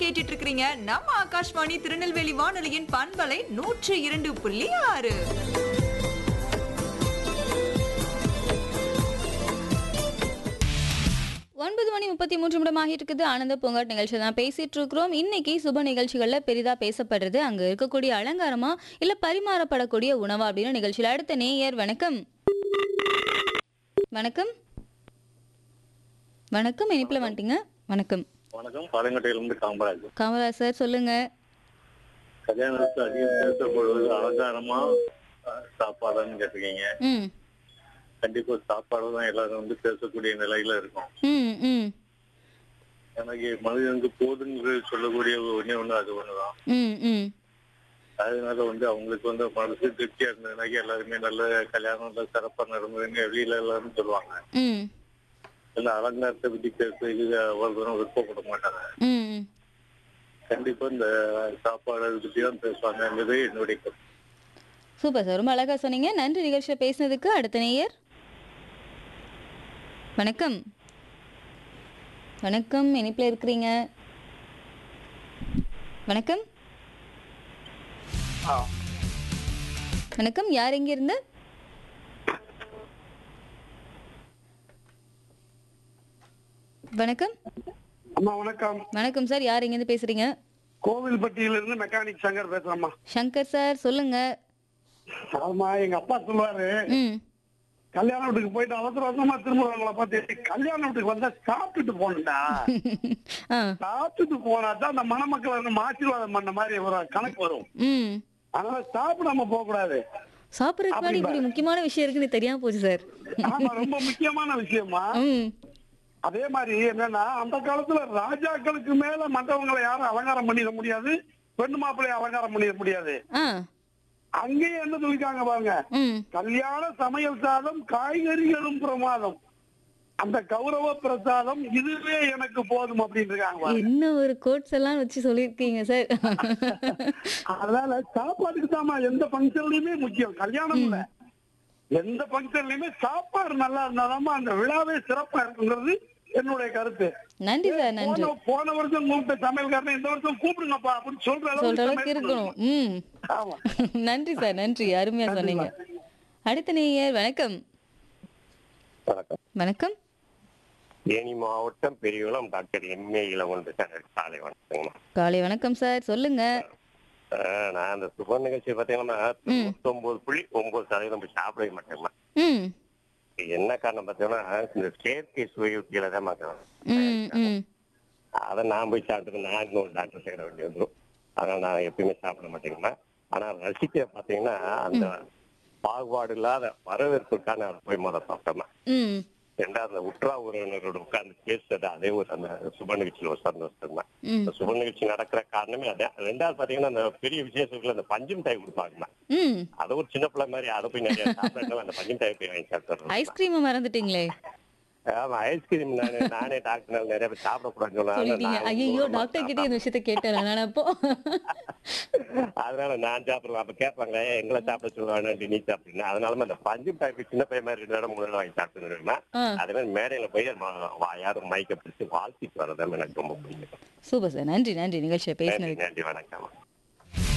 கேட்டுட்டு இருக்கிறீங்க நம்ம ஆகாஷ்வாணி திருநெல்வேலி வானொலியின் பண்பலை நூற்று இரண்டு புள்ளி ஆறு ஒன்பது மணி முப்பத்தி மூன்று நிமிடமாக இருக்குது ஆனந்த பூங்காட் நிகழ்ச்சி தான் பேசிட்டு இருக்கிறோம் இன்னைக்கு சுப நிகழ்ச்சிகள்ல பெரிதா பேசப்படுறது அங்க இருக்கக்கூடிய அலங்காரமா இல்ல பரிமாறப்படக்கூடிய உணவா அப்படின்னு நிகழ்ச்சியில அடுத்த நேயர் வணக்கம் வணக்கம் வணக்கம் இனிப்புல வந்துட்டீங்க வணக்கம் வணக்கம் பாலங்கட்டையிலிருந்து காமராஜ் காமராஜ் சார் சொல்லுங்க கல்யாணத்துக்கு அதிகம் பேசப்படுவது அலங்காரமா அஹ், சாப்பாடான்னு கேட்டிருக்கீங்க ம் கண்டிப்பா சாப்பாடு தான் எல்லாரும் வந்து பேசக்கூடிய நிலையில இருக்கும் ம் ம் எனக்கு மனிதனுக்கு போதுங்கிறது சொல்லக்கூடிய ஒண்ணே ஒண்ணு அது ஒண்ணுதான் ம் ம் அதனால வந்து அவங்களுக்கு வந்து மனசு திருப்தியா இருந்ததுனாக்கி எல்லாருமே நல்ல கல்யாணம் நல்ல சிறப்பா நடந்ததுன்னு வெளியில எல்லாரும் சொல்லுவாங்க ம் இல்ல அலங்காரத்தை பத்தி பேசுறதுக்கு அவ்வளவு தூரம் விருப்பப்பட மாட்டாங்க ம் கண்டிப்பா இந்த சாப்பாடு அதை பத்தி தான் பேசுவாங்கங்கிறது என்னுடைய கருத்து. சூப்பர் சார் ரொம்ப அழகா சொன்னீங்க நன்றி நிகழ்ச்சியில் பேசினதுக்கு அடுத்த நேயர் வணக்கம் வணக்கம் இனிப்பில் இருக்கிறீங்க வணக்கம் வணக்கம் யார் எங்க இருந்து வணக்கம் அம்மா வணக்கம் வணக்கம் சார் யார் எங்கேருந்து பேசுறீங்க கோவில்பட்டியிலிருந்து மெக்கானிக் சங்கர் பேசுறேம்மா சங்கர் சார் சொல்லுங்க ஆமா எங்க அப்பா சொல்லுவாரு ம் கல்யாண வீட்டுக்கு போயிட்டு அவசர அவசரமா திரும்புறவங்கள பார்த்து கல்யாண வீட்டுக்கு வந்தா சாப்பிட்டுட்டு போகணும்டா ஆ சாப்பிட்டுட்டு போனா தான் அந்த மணமக்களை நம்ம ஆசீர்வாதம் பண்ண மாதிரி ஒரு கணக்கு வரும் ம் அதனால சாப்பிடாம போக கூடாது சாப்பிட்றதுக்கு முன்னாடி இப்படி முக்கியமான விஷயம் இருக்குன்னு தெரியாம போச்சு சார் ஆமா ரொம்ப முக்கியமான விஷயமா ம் அதே மாதிரி என்னன்னா அந்த காலத்துல ராஜாக்களுக்கு மேல மற்றவங்களை யாரும் அலங்காரம் பண்ணிட முடியாது பெண்ணு மாப்பிள்ளைய அலங்காரம் பண்ணிட முடியாது ஆ அங்கேயே என்ன சொல்லிருக்காங்க பாருங்க ம் கல்யாண சமையல் சாதம் காய்கறிகளும் பிரமாதம் அந்த கௌரவ பிரசாதம் இதுவே எனக்கு போதும் அப்படின்னு இருக்காங்க பாருங்க. என்ன ஒரு கோட்ஸ் எல்லாம் வச்சு சொல்லியிருக்கீங்க சார் அதனால சாப்பாட்டுக்கு தாமா எந்த ஃபங்க்ஷன்லயுமே முக்கியம் கல்யாணம் இல்ல எந்த ஃபங்க்ஷன்லயுமே சாப்பாடு நல்லா இருந்தாதாம்மா அந்த விழாவே சிறப்பா இருக்குங்கிறது என்னுடைய கருத்து நன்றி சார் நன்றி போன போன வருஷம் கூப்பிட்ட சமையல்காரனை இந்த வருஷம் கூப்பிடுங்கப்பா அப்படின்னு சொல்ற சொல்ற அளவுக்கு அளவுக்கு இருக்கணும் ம் ஆமா நன்றி சார் நன்றி அருமையா சொன்னீங்க அடுத்த நேயர் வணக்கம் வணக்கம் வணக்கம் தேனி மாவட்டம் பெரியகுளம் டாக்டர் எம்ஏ இளவன் காலை வணக்கங்கம்மா காலை வணக்கம் சார் சொல்லுங்க ஆஹ் நான் அந்த சுப நிகழ்ச்சி பார்த்தீங்கன்னா தொண்ணூத்தொன்பது புள்ளி ஒன்பது சதவீதம் போய் சாப்பிடவே மாட்டேங்கம்மா ம் என்ன காரணம் பார்த்தீங்கன்னா இந்த செயற்கை சுவையூட்டியில தான் பார்க்கலாம் ம் ம் அதை நான் போய் சாப்பிட்டு நான் இன்னொரு டாக்டர் சேர வேண்டி வந்துடும் அதனால நான் எப்பயுமே சாப்பிட மாட்டேங்கம்மா ஆனா ரசிக்க பார்த்தீங்கன்னா அந்த பாகுபாடு இல்லாத வரவேற்புக்கான அதை போய் முதல்ல சாப்பிட்டோம்மா ம் ரெண்டாவது அந்த உற்றா உறவினரோட உட்கார்ந்து பேசுறது அதே ஒரு அந்த சுப நிகழ்ச்சியில் ஒரு சந்தோஷம் தான் ம் இந்த சுப நிகழ்ச்சி நடக்கிற காரணமே அதே ரெண்டாவது பாத்தீங்கன்னா அந்த பெரிய விசேஷத்துல அந்த பஞ்சு மிட்டாய் கொடுப்பாங்க ம் அது ஒரு சின்ன பிள்ளை மாதிரி அதை போய் நிறைய சாப்பிட்டு அந்த பஞ்சு மிட்டாய் போய் வாங்கி சாப்பிட்டுறோம் ஐஸ்கிரீமை மறந்துட்டீங்களே ஆமா ஐஸ்கிரீம் நானே நானே டாக்டர் நிறைய பேர் சாப்பிடக்கூடாதுன்னு சொல்லிட்டீங்க சொன்னாங்க. ஐயோ நான் டாக்டர் கிட்ட இந்த விஷயத்த கேட்டேன் நான் அப்போ அதனால நான் சாப்பிடுவேன் அப்ப கேட்பாங்க "ஏன் எங்களை சாப்பிட சொல்லுவாங்க நீ சாப்பிடுங்க அதனால அந்த பஞ்சு மிட்டாய் போய் சின்ன பையன் மாதிரி ரெண்டு இடம் மூணு இடம் வாங்கி சாப்பிட்டுருவேன் ஆ அதே மாதிரி மேடையில போய் ம- வாயாரும் மைக்க பிடிச்சு வாழ்த்திட்டு வரதான் எனக்கு ரொம்ப பிடிக்கும் சூப்பர் சார் நன்றி நன்றி நிகழ்ச்சியை நன்றி பேசினதுக்கு நன்றி வணக்கம்